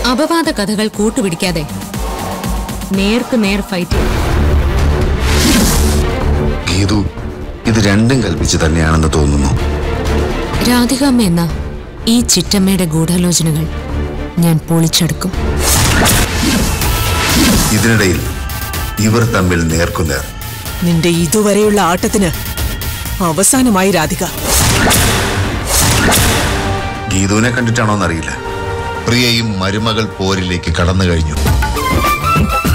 അപവാദ കഥകൾ കൂട്ടുപിടിക്കാതെ നേർക്ക് നേർ ഫൈറ്റ് ഗീതു ഇത് രണ്ടും കൽപ്പിച്ച് തന്നെയാണെന്ന് തോന്നുന്നു രാധികാമ്മ എന്ന ഈ ചിറ്റമ്മയുടെ ഗൂഢാലോചനകൾ ഞാൻ പൊളിച്ചെടുക്കും ഇതിനിടയിൽ ഇവർ തമ്മിൽ നേർക്കുനേർ നിന്റെ ഇതുവരെയുള്ള ആട്ടത്തിന് അവസാനമായി രാധിക ഗീതുവിനെ കണ്ടിട്ടാണോന്നറിയില്ല പ്രിയയും മരുമകൾ പോരിലേക്ക് കടന്നു കഴിഞ്ഞു